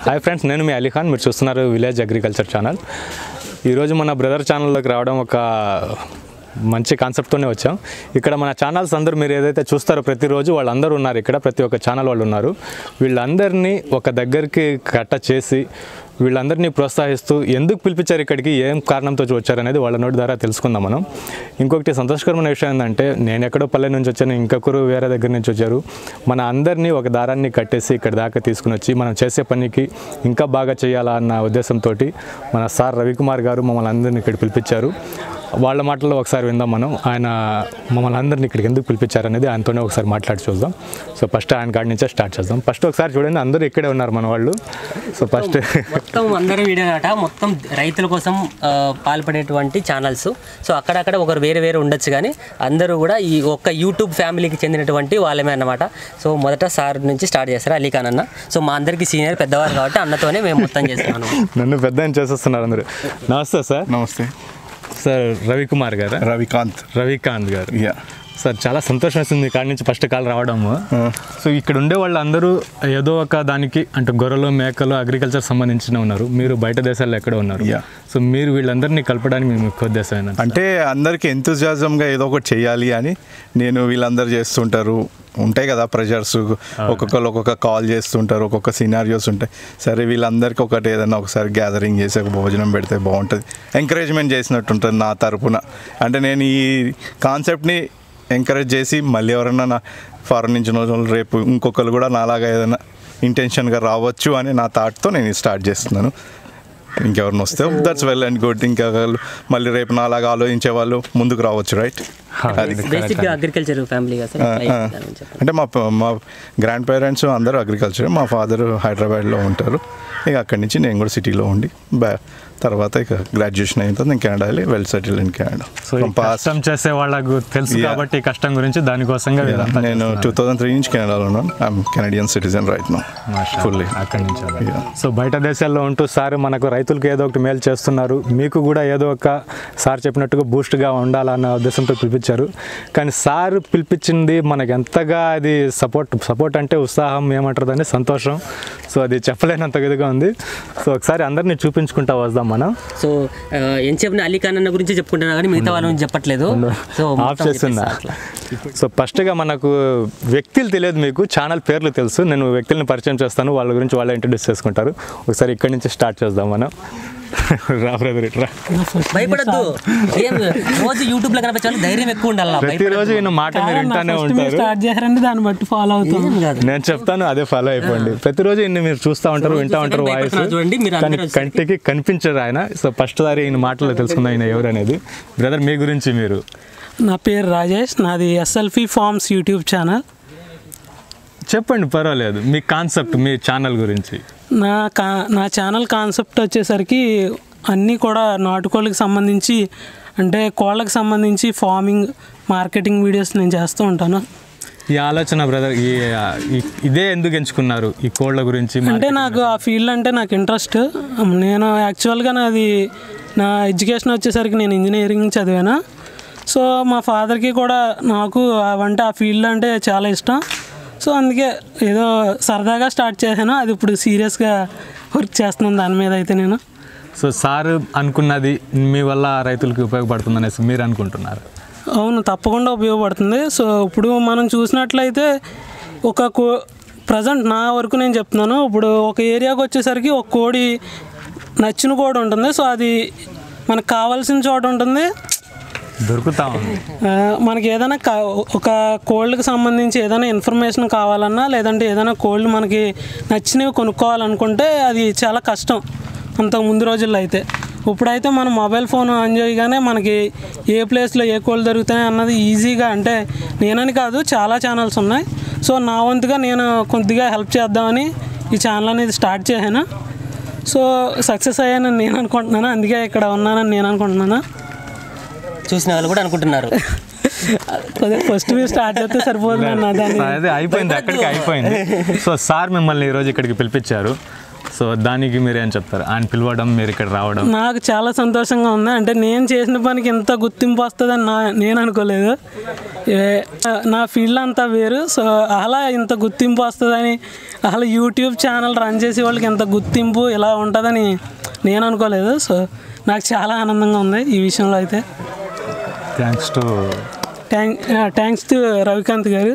Hi friends నేను మీ అలీఖాన్ మీరు చూస్తున్నారు విలేజ్ అగ్రికల్చర్ ఛానల్ ఈరోజు మన బ్రదర్ ఛానల్లోకి రావడం ఒక మంచి కాన్సెప్ట్తోనే వచ్చాం ఇక్కడ మన ఛానల్స్ అందరూ మీరు ఏదైతే చూస్తారో ప్రతిరోజు వాళ్ళందరూ ఉన్నారు ఇక్కడ ప్రతి ఒక్క ఛానల్ వాళ్ళు ఉన్నారు వీళ్ళందరినీ ఒక దగ్గరికి కట్ట చేసి వీళ్ళందరినీ ప్రోత్సహిస్తూ ఎందుకు పిలిపించారు ఇక్కడికి ఏం కారణంతో వచ్చారనేది వాళ్ళ నోటి ద్వారా తెలుసుకుందాం మనం ఇంకొకటి సంతోషకరమైన విషయం ఏంటంటే నేను ఎక్కడో పల్లె నుంచి వచ్చాను ఇంకొకరు వేరే దగ్గర నుంచి వచ్చారు మన అందరినీ ఒక దారాన్ని కట్టేసి ఇక్కడ దాకా తీసుకుని వచ్చి మనం చేసే పనికి ఇంకా బాగా చేయాలా అన్న ఉద్దేశంతో మన సార్ రవికుమార్ గారు మమ్మల్ని అందరినీ ఇక్కడ పిలిపించారు వాళ్ళ మాటల్లో ఒకసారి విందాం మనం ఆయన మమ్మల్ని అందరినీ ఇక్కడికి ఎందుకు పిలిపించారు అనేది ఆయనతోనే ఒకసారి మాట్లాడి చూద్దాం సో ఫస్ట్ ఆయన కాడి నుంచే స్టార్ట్ చేద్దాం ఫస్ట్ ఒకసారి చూడండి అందరూ ఇక్కడే ఉన్నారు మన వాళ్ళు సో ఫస్ట్ మొత్తం అందరూ వీడియోనట మొత్తం రైతుల కోసం ఆ, పాల్పడేటువంటి ఛానల్స్ సో అక్కడక్కడ ఒకరు వేరే వేరే ఉండొచ్చు కానీ అందరూ కూడా ఈ ఒక్క యూట్యూబ్ ఫ్యామిలీకి చెందినటువంటి వాళ్ళమే అన్నమాట సో మొదట సార్ నుంచి స్టార్ట్ చేస్తారు అలీఖాన్ అన్న సో మా అందరికీ సీనియర్ పెద్దవారు కాబట్టి అన్నతోనే మేము మొత్తం చేస్తున్నాను నన్ను పెద్ద ఆయన చేసేస్తున్నారు అందరూ నమస్తే సార్ నమస్తే సార్ రవికుమార్ గారు రవికాంత్ రవికాంత్ గారు యా సార్ చాలా సంతోషం వేస్తుంది మీ కాడి నుంచి ఫస్ట్ కాల్ రావడము సో ఇక్కడ ఉండే వాళ్ళందరూ ఏదో ఒక దానికి అంటే గొర్రెలు మేకలు అగ్రికల్చర్ సంబంధించిన ఉన్నారు మీరు బయట దేశాల్లో ఎక్కడ ఉన్నారు Yeah. సో మీరు వీళ్ళందరినీ కలపడానికి మీ ముఖ్య ఉద్దేశం ఏంటంటే అంటే అందరికి ఎంతజాజంగా ఏదో ఒకటి చేయాలి అని నేను వీళ్ళందరూ చేస్తుంటారు ఉంటాయి కదా ప్రెషర్స్ ఒక్కొక్కరు ఒక్కొక్క కాల్ చేస్తుంటారు ఒక్కొక్క సినారియోస్ ఉంటాయి సరే వీళ్ళందరికీ ఒకటి ఏదైనా ఒకసారి గ్యాదరింగ్ చేసి ఒక భోజనం పెడితే బాగుంటుంది ఎంకరేజ్మెంట్ చేసినట్టు ఉంటుంది నా తరపున అంటే నేను ఈ కాన్సెప్ట్ని ఎంకరేజ్ చేసి మళ్ళీ ఎవరైనా నా ఫారెన్ నుంచి ఉన్న వాళ్ళు రేపు ఇంకొకరు కూడా నాలాగా ఏదైనా ఇంటెన్షన్గా రావచ్చు అని నా థాట్తో నేను ఇది స్టార్ట్ చేస్తున్నాను ఇంకెవరిని వస్తే దట్స్ వెల్ అండ్ గుడ్ ఇంకా వాళ్ళు మళ్ళీ రేపు నాలాగా ఆలోచించే వాళ్ళు ముందుకు రావచ్చు రైట్ అది బేసిక్గా అగ్రికల్చర్ ఫ్యామిలీ కదా సార్ ఆ, ఇట్లా ఆ. చెప్పండి. చెప్పండి. అంటే మా ప- మా గ్రాండ్ పేరెంట్స్ అందరూ అగ్రికల్చర్ మా ఫాదర్ హైదరాబాద్లో ఉంటారు ఇక అక్కడి నుంచి నేను కూడా సిటీలో ఉండి బ్యా తర్వాత ఇక గ్రాడ్యుయేషన్ అయిన తర్వాత నేను కెనడా వెళ్ళి well settle in Canada so ఈ కష్టం చేసే వాళ్ళకు తెలుసు Yeah. కాబట్టి ఈ కష్టం గురించి దానికోసంగా వీళ్ళంతా నేను టూ చేస్తున్నారు. థౌజండ్ త్రీ నుంచి కెనడాలో ఉన్నాను I'm Canadian citizen right now మాషా ఫుల్లీ అల్లా. అక్కడి నుంచి అలా. Yeah. సో బయట దేశాల్లో ఉంటూ సార్ మనకు రైతులకు ఏదో ఒకటి మేలు చేస్తున్నారు మీకు కూడా ఏదో ఒక సార్ చెప్పినట్టుగా బూస్ట్గా ఉండాలన్న ఉద్దేశంతో పిలిపించారు కానీ సార్ పిలిపించింది మనకి ఎంతగా అది సపోర్ట్ సపోర్ట్ అంటే ఉత్సాహం ఏమంటారు దాన్ని సంతోషం సో అది చెప్పలేనంత విధంగా ఉంది సో ఒకసారి అందరినీ చూపించుకుంటా వద్దాం మనం సో ఆ, ఏం చెప్పిన అలీఖాన్ అన్న గురించి చెప్పుకుంటున్నా కానీ మిగతా వాళ్ళ గురించి చెప్పట్లేదు సో ఆఫ్ మొత్తం చేస్తున్నా చెప్పేస్తా అట్లా. సో ఫస్ట్గా మనకు వ్యక్తులు తెలియదు మీకు ఛానల్ పేర్లు తెలుసు నేను వ్యక్తులను పరిచయం చేస్తాను వాళ్ళ గురించి వాళ్ళే ఇంట్రడ్యూస్ చేసుకుంటారు ఒకసారి ఇక్కడి నుంచి స్టార్ట్ చేద్దాం మనం రా బ్రదర్ ఇట్రా భయపడద్దు ఏం రోజు యూట్యూబ్ లో కనిపించే వాళ్ళకి ధైర్యం ఎక్కువ ఉండాలి ప్రతిరోజు ఈయన మాట మీరు వింటానే ఫస్ట్ మీరు ఉంటారు స్టార్ట్ చేశారంటే దాన్ని బట్టి ఫాలో అవుతాం ఏం కాదు నేను చెప్తాను అదే ఫాలో అయిపోండి ప్రతిరోజు ఈయన మీరు చూస్తూ ఉంటారు వింటా ఉంటారు చూసి వాయిస్ భయపడుతున్నారు చూడండి, మీరు కానీ అందరూ కంటికి కనిపించరు ఆయన సో ఫస్ట్ సారి ఈయన మాటలు తెలుసుకుందాం ఆయన ఎవరు అనేది బ్రదర్ మీ గురించి మీరు నా పేరు రాజేష్ నాది ఎస్ఎల్ఫి ఫార్మ్స్ యూట్యూబ్ ఛానల్ చెప్పండి పర్వాలేదు మీ కాన్సెప్ట్ మీ ఛానల్ గురించి నా కా నా ఛానల్ కాన్సెప్ట్ వచ్చేసరికి అన్నీ కూడా నాటుకోళ్ళకి సంబంధించి అంటే కోళ్ళకి సంబంధించి ఫార్మింగ్ మార్కెటింగ్ వీడియోస్ నేను చేస్తూ ఉంటాను ఈ ఆలోచన బ్రదర్ ఈ ఈ- ఇదే ఎందుకు ఎంచుకున్నారు ఈ కోళ్ళ గురించి అంటే నాకు ఆ ఫీల్డ్ అంటే నాకు ఇంట్రెస్ట్ నేను యాక్చువల్గా నాది నా ఎడ్యుకేషన్ వచ్చేసరికి నేను ఇంజనీరింగ్ చదివాను సో మా ఫాదర్కి కూడా నాకు అవంటే ఆ ఫీల్డ్ అంటే చాలా ఇష్టం సో అందుకే ఏదో సరదాగా స్టార్ట్ చేశాను అది ఇప్పుడు సీరియస్గా వర్క్ చేస్తున్నాను దాని మీద అయితే నేను సో సార్ అనుకున్నది మీ వల్ల రైతులకి ఉపయోగపడుతుంది అనేసి మీరు అనుకుంటున్నారు అవును తప్పకుండా ఉపయోగపడుతుంది సో ఇప్పుడు మనం చూసినట్లయితే ఒక కో ప్రజెంట్ నా వరకు నేను చెప్తున్నాను ఇప్పుడు ఒక ఏరియాకి వచ్చేసరికి ఒక కోడి నచ్చిన కోడి ఉంటుంది సో అది మనకు కావాల్సిన చోట ఉంటుంది దొరుకుతా ఉంది ఆ, మనకి ఏదైనా కా ఒక కోళ్ళకి సంబంధించి ఏదైనా ఇన్ఫర్మేషన్ కావాలన్నా లేదంటే ఏదైనా కోళ్ళు మనకి నచ్చినవి కొనుక్కోవాలనుకుంటే అది చాలా కష్టం అంతకు ముందు రోజుల్లో అయితే ఇప్పుడైతే మనం మొబైల్ ఫోన్ ఆన్ చేయగానే మనకి ఏ ప్లేస్లో ఏ కోళ్ళు దొరుకుతాయి అన్నది ఈజీగా అంటే నేనని కాదు చాలా ఛానల్స్ ఉన్నాయి సో నా వంతుగా నేను కొద్దిగా హెల్ప్ చేద్దామని ఈ ఛానల్ అనేది స్టార్ట్ చేశాను సో సక్సెస్ అయ్యానని నేను అనుకుంటున్నాను అందుకే ఇక్కడ ఉన్నానని నేను అనుకుంటున్నాను చూసిన వాళ్ళు కూడా అనుకుంటున్నారు కొద్దిగా ఫస్ట్ మీరు స్టార్ట్ చేస్తే సరిపోతుంది అన్న దాన్ని అదే అయిపోయింది అక్కడికి అయిపోయింది సో సార్ మిమ్మల్ని ఈరోజు ఇక్కడికి పిలిపించారు సో దానికి మీరు ఏం చెప్తారు ఆయన పిలవడం మీరు ఇక్కడ రావడం నాకు చాలా సంతోషంగా ఉంది అంటే నేను చేసిన పనికి ఇంత గుర్తింపు వస్తుందని నా నేను అనుకోలేదు ఏ- నా ఫీల్డ్ అంతా వేరు సో అలా ఇంత గుర్తింపు వస్తుందని అసలు యూట్యూబ్ ఛానల్ రన్ చేసే వాళ్ళకి ఇంత గుర్తింపు ఇలా ఉంటుందని నేను అనుకోలేదు సో నాకు చాలా ఆనందంగా ఉంది ఈ విషయంలో అయితే thanks to thank thanks to Ravikanth garu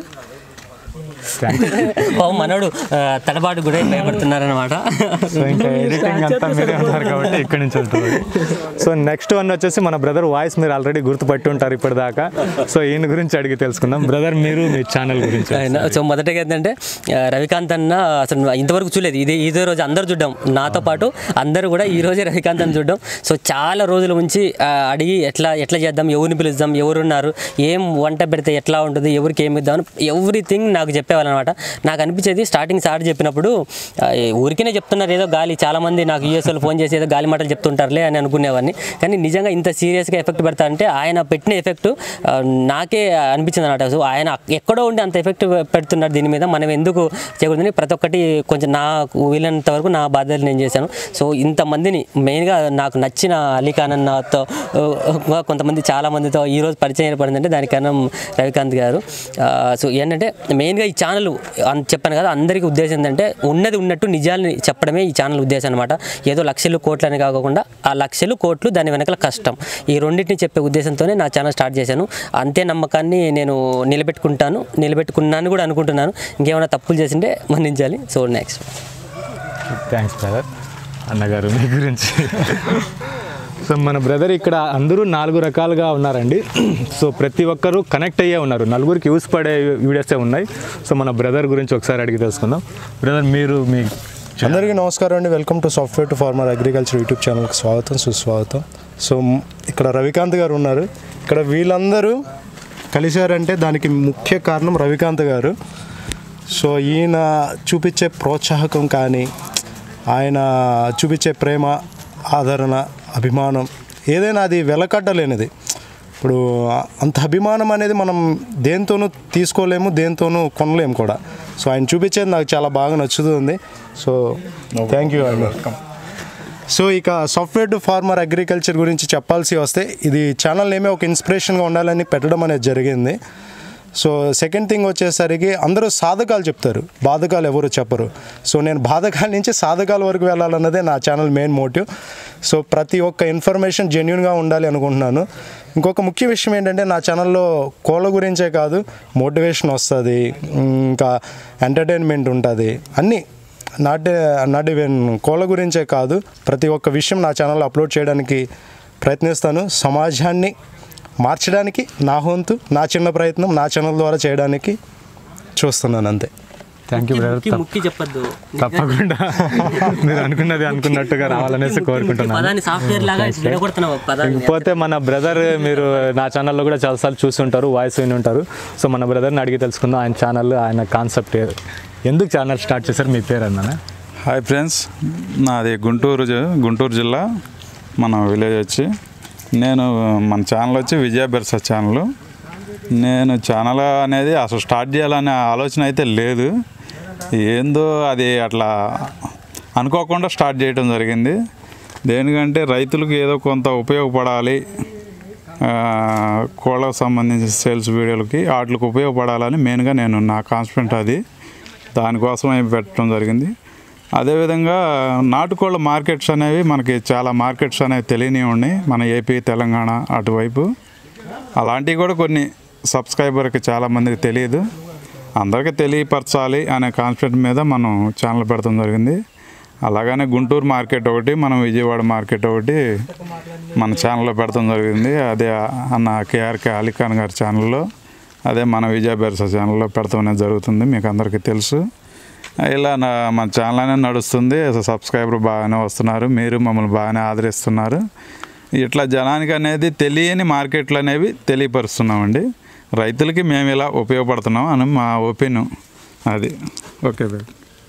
ఓ మనోడు ఆ, తడబాటు కూడా భయపడుతున్నారనమాట సో ఇంకా ఎడిటింగ్ అంతా మీరే ఉంటారు కాబట్టి ఇక్కడి నుంచి వెళ్తుంది సో నెక్స్ట్ వన్ వచ్చేసి మన బ్రదర్ వాయిస్ మీరు ఆల్రెడీ గుర్తుపట్టి ఉంటారు ఇప్పటిదాకా సో ఈయన గురించి అడిగి తెలుసుకుందాం బ్రదర్ మీరు మీ ఛానల్ గురించి ఆయన సో మొదటగా ఏంటంటే ఆ, రవికాంత్ అన్న అసలు ఇంతవరకు చూడలేదు ఇదే ఇదే రోజు అందరూ చూడడం నాతో పాటు అందరూ కూడా ఈ రోజే రవికాంత్ అని చూడడం సో చాలా రోజుల నుంచి ఆ, అడిగి ఎట్లా ఎట్లా చేద్దాం ఎవరిని పిలుద్దాం ఎవరున్నారు ఏం వంట పెడితే ఎట్లా ఉంటుంది ఎవరికి ఏమి ఇద్దాం ఎవ్రీథింగ్ నాకు చెప్పేవాళ్ళు అనమాట నాకు అనిపించేది స్టార్టింగ్ సార్ చెప్పినప్పుడు ఆ, ఏ ఊరికేనే చెప్తున్నారు ఏదో గాలి చాలా మంది నాకు యూఎస్ఓలు ఫోన్ చేసి ఏదో గాలి మాటలు చెప్తుంటారులే అని అనుకునేవాడిని కానీ నిజంగా ఇంత సీరియస్గా ఎఫెక్ట్ పెడతా అంటే ఆయన పెట్టిన ఎఫెక్ట్ నాకే అనిపించింది అనమాట సో ఆయన ఎక్కడో ఉండి అంత ఎఫెక్ట్ పెడుతున్నారు దీని మీద మనం ఎందుకు చేయకూడదని ప్రతి ఒక్కటి కొంచెం నాకు వీలైనంత వరకు నా బాధ్యతలు నేను చేశాను సో ఇంతమందిని మెయిన్గా నాకు నచ్చిన అలీఖాన్ అన్నతో ఆ, కొంతమంది చాలా మందితో ఈరోజు పరిచయం ఏర్పడిందంటే దానికి కారణం రవికాంత్ గారు ఆ, సో ఏంటంటే మెయిన్గా ఈ ఛానల్ అన్- చెప్పాను కదా అందరికీ ఉద్దేశం ఏంటంటే ఉన్నది ఉన్నట్టు నిజాలని చెప్పడమే ఈ ఛానల్ ఉద్దేశం అనమాట ఏదో లక్షలు కోట్లు అని కాకుండా ఆ లక్షలు కోట్లు దాని వెనకాల కష్టం ఈ రెండింటిని చెప్పే ఉద్దేశంతోనే నా ఛానల్ స్టార్ట్ చేశాను అంతే నమ్మకాన్ని నేను నిలబెట్టుకుంటాను నిలబెట్టుకున్నాను కూడా అనుకుంటున్నాను ఇంకేమైనా తప్పులు చేసింటే మన్నించాలి సో నెక్స్ట్ థ్యాంక్స్ బ్రదర్ అన్నగారు మీ గురించి సో మన బ్రదర్ ఇక్కడ అందరూ నాలుగు రకాలుగా ఉన్నారండి సో ప్రతి ఒక్కరూ కనెక్ట్ అయ్యే ఉన్నారు నలుగురికి యూస్ పడే వీడియోసే ఉన్నాయి సో మన బ్రదర్ గురించి ఒకసారి అడిగి తెలుసుకుందాం బ్రదర్ మీరు మీ అందరికీ నమస్కారం అండి welcome to software to farmer agriculture YouTube ఛానల్కి స్వాగతం సుస్వాగతం సో మ్- ఇక్కడ రవికాంత్ గారు ఉన్నారు ఇక్కడ వీళ్ళందరూ కలిశారంటే దానికి ముఖ్య కారణం రవికాంత్ గారు సో ఈయన చూపించే ప్రోత్సాహకం కానీ ఆయన చూపించే ప్రేమ ఆదరణ అభిమానం ఏదైనా అది వెలకట్టలేనిది ఇప్పుడు అంత అభిమానం అనేది మనం దేంతోనూ తీసుకోలేము దేంతోనూ కొనలేము కూడా సో ఆయన చూపించేది నాకు చాలా బాగా నచ్చుతుంది సో థ్యాంక్ యూ అండి సో ఇక సాఫ్ట్వేర్ టు ఫార్మర్ అగ్రికల్చర్ గురించి చెప్పాల్సి వస్తే ఇది ఛానల్ ఏమే ఒక ఇన్స్పిరేషన్గా ఉండాలని పెట్టడం అనేది జరిగింది సో సెకండ్ థింగ్ వచ్చేసరికి అందరూ సాధకాలు చెప్తారు బాధకాలు ఎవరు చెప్పరు సో నేను బాధకాల నుంచి సాధకాల వరకు వెళ్ళాలన్నదే నా ఛానల్ మెయిన్ మోటివ్ సో ప్రతి ఒక్క ఇన్ఫర్మేషన్ జెన్యున్గా ఉండాలి అనుకుంటున్నాను ఇంకొక ముఖ్య విషయం ఏంటంటే నా ఛానల్లో కోళ్ళ గురించే కాదు మోటివేషన్ వస్తుంది ఇంకా ఎంటర్టైన్మెంట్ ఉంటుంది అన్నీ నాట్ నాట్ ఈవెన్ కోళ్ళ గురించే కాదు ప్రతి ఒక్క విషయం నా ఛానల్లో అప్లోడ్ చేయడానికి ప్రయత్నిస్తాను సమాజాన్ని మార్చడానికి నా వంతు నా చిన్న ప్రయత్నం నా ఛానల్ ద్వారా చేయడానికి చూస్తున్నాను అంతే థ్యాంక్ యూ బ్రదర్ ముక్కి ముక్కి చెప్పొద్దు తప్పకుండా మీరు అనుకున్నది అనుకున్నట్టుగా రావాలనేసి కోరుకుంటున్నాను పదాన్ని సాఫ్ట్వేర్ లాగా విడగొడుతున్నావు పదాన్ని పోతే మన బ్రదర్ మీరు నా ఛానల్లో కూడా చాలాసార్లు చూసి ఉంటారు వాయిస్ విని ఉంటారు సో మన బ్రదర్ని అడిగి తెలుసుకుందాం ఆయన ఛానల్ ఆయన కాన్సెప్ట్ ఎందుకు ఛానల్ స్టార్ట్ చేశారు మీ పేరు అన్న హాయ్ ఫ్రెండ్స్ నాది గుంటూరు జి- గుంటూరు జిల్లా మన విలేజ్ వచ్చి నేను మన ఛానల్ వచ్చి విజయ బెర్సా ఛానల్ నేను ఛానల్ అనేది అసలు స్టార్ట్ చేయాలనే ఆలోచన అయితే లేదు ఏందో అది అట్లా అనుకోకుండా స్టార్ట్ చేయడం జరిగింది దేనికంటే రైతులకు ఏదో కొంత ఉపయోగపడాలి ఆ, కోళ్ళకు సంబంధించిన సేల్స్ వీడియోలకి వాటికి ఉపయోగపడాలని మెయిన్గా నేను నా కాన్స్టెంట్ అది దానికోసమే పెట్టడం జరిగింది అదేవిధంగా నాటుకోళ్ళ మార్కెట్స్ అనేవి మనకి చాలా మార్కెట్స్ అనేవి తెలియని ఉన్నాయి మన ఏపీ తెలంగాణ అటువైపు అలాంటివి కూడా కొన్ని సబ్స్క్రైబర్కి చాలామందికి తెలియదు అందరికీ తెలియపరచాలి అనే కాన్సెప్ట్ మీద మనం ఛానల్ పెడతాం జరిగింది అలాగనే గుంటూరు మార్కెట్ ఒకటి మనం విజయవాడ మార్కెట్ ఒకటి మన ఛానల్లో పెడతాం జరిగింది అదే అన్న కేఆర్కే అలీఖాన్ గారి ఛానల్లో అదే మన విజయ బెర్సా ఛానల్లో పెడతాం అనేది జరుగుతుంది మీకు అందరికీ తెలుసు ఇలా నా మన ఛానల్ అనేది నడుస్తుంది సబ్స్క్రైబర్ బాగానే వస్తున్నారు మీరు మమ్మల్ని బాగానే ఆదరిస్తున్నారు ఇట్లా జనానికి అనేది తెలియని మార్కెట్లు అనేవి తెలియపరుస్తున్నామండి రైతులకి మేము ఇలా ఉపయోగపడుతున్నాం అని మా ఒపీనియన్ అది ఓకే బాయ్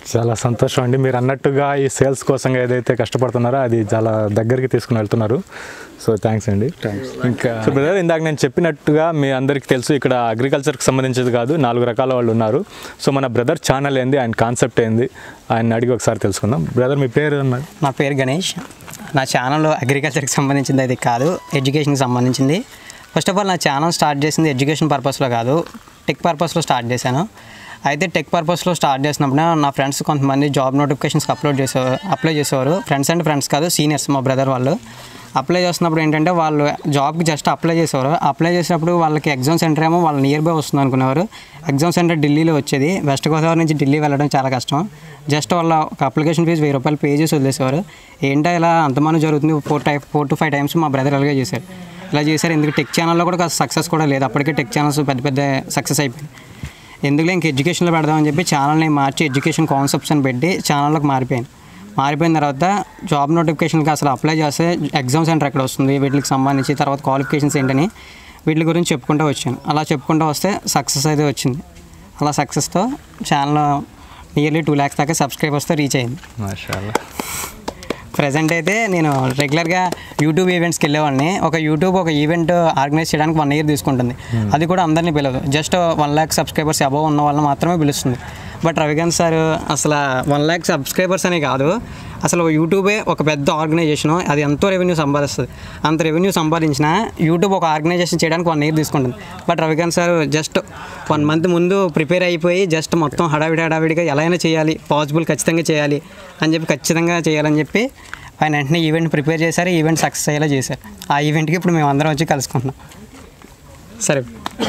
చాలా సంతోషం అండి మీరు అన్నట్టుగా ఈ సేల్స్ కోసం ఏదైతే కష్టపడుతున్నారో అది చాలా దగ్గరికి తీసుకుని వెళ్తున్నారు సో థ్యాంక్స్ అండి ఇంకా సో బ్రదర్ ఇందాక నేను చెప్పినట్టుగా మీ అందరికీ తెలుసు ఇక్కడ అగ్రికల్చర్కి సంబంధించింది కాదు నాలుగు రకాల వాళ్ళు ఉన్నారు సో మన బ్రదర్ ఛానల్ ఏంది ఆయన కాన్సెప్ట్ ఏంది ఆయన అడిగి ఒకసారి తెలుసుకుందాం బ్రదర్ మీ పేరు అన్నది నా పేరు గణేష్ నా ఛానల్ అగ్రికల్చర్కి సంబంధించింది అది కాదు ఎడ్యుకేషన్కి సంబంధించింది ఫస్ట్ ఆఫ్ ఆల్ నా ఛానల్ స్టార్ట్ చేసింది ఎడ్యుకేషన్ పర్పస్లో కాదు టెక్ పర్పస్లో స్టార్ట్ చేశాను అయితే టెక్ పర్పస్లో స్టార్ట్ చేసినప్పుడు నా ఫ్రెండ్స్ కొంతమంది జాబ్ నోటిఫికేషన్స్కి అప్లోడ్ చేసేవారు అప్లై చేసేవారు ఫ్రెండ్స్ అండ్ ఫ్రెండ్స్ కాదు సీనియర్స్ మా బ్రదర్ వాళ్ళు అప్లై చేస్తున్నప్పుడు ఏంటంటే వాళ్ళు జాబ్కి జస్ట్ అప్లై చేసేవారు అప్లై చేసినప్పుడు వాళ్ళకి ఎగ్జామ్ సెంటర్ ఏమో వాళ్ళ నియర్ బై వస్తుంది అనుకునేవారు ఎగ్జామ్ సెంటర్ ఢిల్లీలో వచ్చేది వెస్ట్ గోదావరి నుంచి ఢిల్లీ వెళ్ళడం చాలా కష్టం జస్ట్ వాళ్ళ ఒక అప్లికేషన్ ఫీజు వెయ్యి రూపాయలు పే చేసి వదిలేసేవారు ఏంటో ఇలా అంతమంది జరుగుతుంది ఫోర్ టై ఫోర్ టు ఫైవ్ టైమ్స్ మా బ్రదర్ అలాగే చేశారు ఇలా చేశారు ఎందుకు టెక్ ఛానల్లో కూడా కాస్త సక్సెస్ కూడా లేదు అప్పటికే టెక్ ఛానల్స్ పెద్ద పెద్ద సక్సెస్ అయిపోయింది ఎందుకులే ఇంక ఎడ్యుకేషన్లో పెడదామని చెప్పి ఛానల్ని మార్చి ఎడ్యుకేషన్ కాన్సెప్ట్స్ అని పెట్టి ఛానల్లోకి మారిపోయాను మారిపోయిన తర్వాత జాబ్ నోటిఫికేషన్కి అసలు అప్లై చేస్తే ఎగ్జామ్ సెంటర్ ఎక్కడ వస్తుంది వీటికి సంబంధించి తర్వాత క్వాలిఫికేషన్స్ ఏంటని వీటి గురించి చెప్పుకుంటూ వచ్చాను అలా చెప్పుకుంటూ వస్తే సక్సెస్ అయితే వచ్చింది అలా సక్సెస్తో ఛానల్ నియర్లీ టూ ల్యాక్స్ దాకా సబ్స్క్రైబర్స్తో రీచ్ అయింది మాషాల్లా ప్రజెంట్ అయితే నేను రెగ్యులర్గా యూట్యూబ్ ఈవెంట్స్కి వెళ్ళేవాడిని ఒక యూట్యూబ్ ఒక ఈవెంట్ ఆర్గనైజ్ చేయడానికి వన్ ఇయర్ తీసుకుంటుంది అది కూడా అందరినీ పిలవదు just one lakh subscribers above ఉన్న వాళ్ళని మాత్రమే పిలుస్తుంది బట్ రవికాంత్ సార్ అసలు వన్ ల్యాక్ సబ్స్క్రైబర్స్ అనే కాదు అసలు యూట్యూబే ఒక పెద్ద ఆర్గనైజేషన్ అది ఎంతో రెవెన్యూ సంపాదిస్తుంది అంత రెవెన్యూ సంపాదించిన యూట్యూబ్ ఒక ఆర్గనైజేషన్ చేయడానికి వన్ ఇయర్ తీసుకుంటుంది but Ravikanth sir just one month ముందు ప్రిపేర్ అయిపోయి జస్ట్ మొత్తం హడావిడి హడావిడిగా ఎలా అయినా చేయాలి పాసిబుల్ ఖచ్చితంగా చేయాలి అని చెప్పి ఖచ్చితంగా చేయాలని చెప్పి ఆయన వెంటనే ఈవెంట్ ప్రిపేర్ చేశారు ఈవెంట్ సక్సెస్ అయ్యేలా చేశారు ఆ ఈవెంట్కి ఇప్పుడు మేము అందరం వచ్చి కలుసుకుంటున్నాం సరే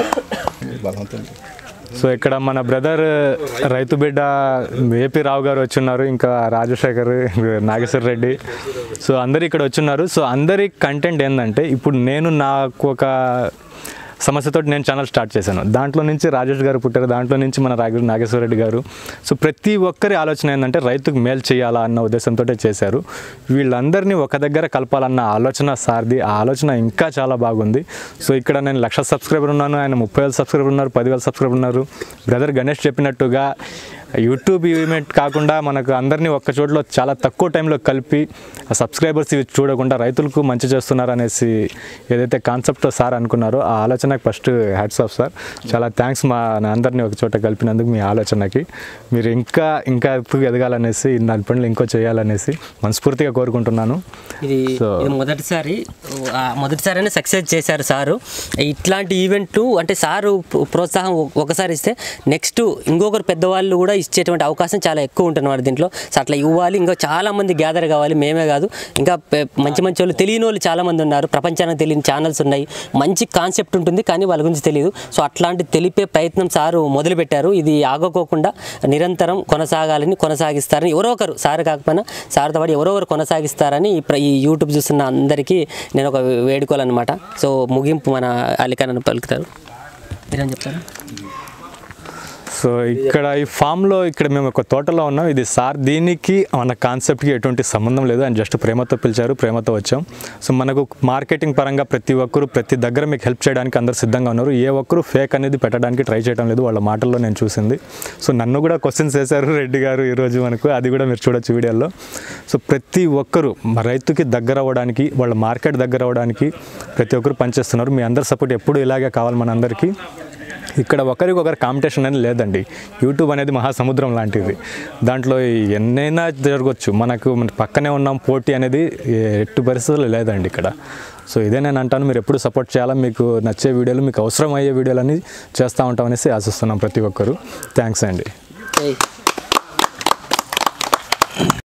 సో ఇక్కడ మన బ్రదర్ రైతు బిడ్డ ఏపీ రావు గారు వచ్చున్నారు ఇంకా రాజశేఖర్ నాగేశ్వర రెడ్డి సో అందరు ఇక్కడ వచ్చున్నారు సో అందరి కంటెంట్ ఏంటంటే ఇప్పుడు నేను నాకు ఒక సమస్యతో నేను ఛానల్ స్టార్ట్ చేశాను దాంట్లో నుంచి రాజేష్ గారు పుట్టారు దాంట్లో నుంచి మన రాగ నాగేశ్వర రెడ్డి గారు సో ప్రతి ఒక్కరి ఆలోచన ఏంటంటే రైతుకు మేలు చేయాలా అన్న ఉద్దేశంతో చేశారు వీళ్ళందరినీ ఒక దగ్గర కలపాలన్న ఆలోచన సార్ది ఆ ఆలోచన ఇంకా చాలా బాగుంది సో ఇక్కడ నేను లక్ష సబ్స్క్రైబర్ ఉన్నాను ఆయన ముప్పై వేల సబ్స్క్రైబర్ ఉన్నారు పదివేల సబ్స్క్రైబర్ ఉన్నారు బ్రదర్ గణేష్ చెప్పినట్టుగా యూట్యూబ్ ఈవెంట్ కాకుండా మనకు అందరినీ ఒక్క చోట్లో చాలా తక్కువ టైంలో కలిపి ఆ సబ్స్క్రైబర్స్ ఇవి చూడకుండా రైతులకు మంచి చేస్తున్నారు అనేసి ఏదైతే కాన్సెప్ట్ సార్ అనుకున్నారో ఆ ఆలోచనకి ఫస్ట్ హ్యాట్స్ ఆఫ్ సార్ చాలా థ్యాంక్స్ మా అందరినీ ఒక చోట కలిపినందుకు మీ ఆలోచనకి మీరు ఇంకా ఇంకా ఎప్పుడు ఎదగాలనేసి నాలుగు పనులు ఇంకో చేయాలనేసి మనస్ఫూర్తిగా కోరుకుంటున్నాను ఇది So- ఇది మొదటిసారి ఆ, మొదటిసారి సక్సెస్ చేశారు సారు ఇట్లాంటి ఈవెంట్లు అంటే సారు ప్ర- ప్రోత్సాహం ఒక- ఒకసారి ఇస్తే నెక్స్ట్ ఇంకొకరు పెద్దవాళ్ళు కూడా ఇచ్చేటువంటి అవకాశం చాలా ఎక్కువ ఉంటున్నమాట దీంట్లో సో అట్లా ఇవ్వాలి ఇంకా చాలా మంది గ్యాదర్ కావాలి మేమే కాదు ఇంకా పె- మంచి మంచి వాళ్ళు తెలియని వాళ్ళు చాలా మంది ఉన్నారు ప్రపంచానికి తెలియని ఛానల్స్ ఉన్నాయి మంచి కాన్సెప్ట్ ఉంటుంది కానీ వాళ్ళ గురించి తెలియదు సో అట్లాంటి తెలిపే ప్రయత్నం సారు మొదలుపెట్టారు ఇది ఆగకోకుండా నిరంతరం కొనసాగాలని కొనసాగిస్తారని ఎవరో ఒకరు సార్ కాకపోయినా సార్తో పాటు ఎవరో ఒకరు కొనసాగిస్తారని ఈ ప్ర- ఈ యూట్యూబ్ చూస్తున్న అందరికీ నేను ఒక వేడుకోవాలన్నమాట సో ముగింపు మన అలికానని పలుకుతారు మీరేం చెప్తారు సో ఇక్కడ ఈ ఫామ్లో ఇక్కడ మేము ఒక తోటలో ఉన్నాం ఇది సార్ దీనికి మన కాన్సెప్ట్కి ఎటువంటి సంబంధం లేదు అని జస్ట్ ప్రేమతో పిలిచారు ప్రేమతో వచ్చాం సో మనకు మార్కెటింగ్ పరంగా ప్రతి ఒక్కరు ప్రతి దగ్గర మీకు హెల్ప్ చేయడానికి అందరు సిద్ధంగా ఉన్నారు ఏ ఒక్కరు ఫేక్ అనేది పెట్టడానికి ట్రై చేయడం లేదు వాళ్ళ మాటల్లో నేను చూసింది సో నన్ను కూడా క్వశ్చన్స్ వేశారు రెడ్డి గారు ఈరోజు మనకు అది కూడా మీరు చూడొచ్చు వీడియోలో సో ప్రతి ఒక్కరు మా రైతుకి దగ్గర అవ్వడానికి వాళ్ళ మార్కెట్ దగ్గర అవ్వడానికి ప్రతి ఒక్కరు పనిచేస్తున్నారు మీ అందరి సపోర్ట్ ఎప్పుడు ఇలాగే కావాలి మన అందరికీ ఇక్కడ ఒకరికొకరు కాంపిటీషన్ అనేది లేదండి యూట్యూబ్ అనేది మహాసముద్రం లాంటిది దాంట్లో ఎన్నైనా జరగవచ్చు మనకు మన పక్కనే ఉన్నాం పోటీ అనేది ఎట్టి పరిస్థితుల్లో లేదండి ఇక్కడ సో ఇదే నేను అంటాను మీరు ఎప్పుడు సపోర్ట్ చేయాలా మీకు నచ్చే వీడియోలు మీకు అవసరం అయ్యే వీడియోలని చేస్తూ ఉంటామనేసి ఆశిస్తున్నాం ప్రతి ఒక్కరు థ్యాంక్స్ అండి ఏయ్.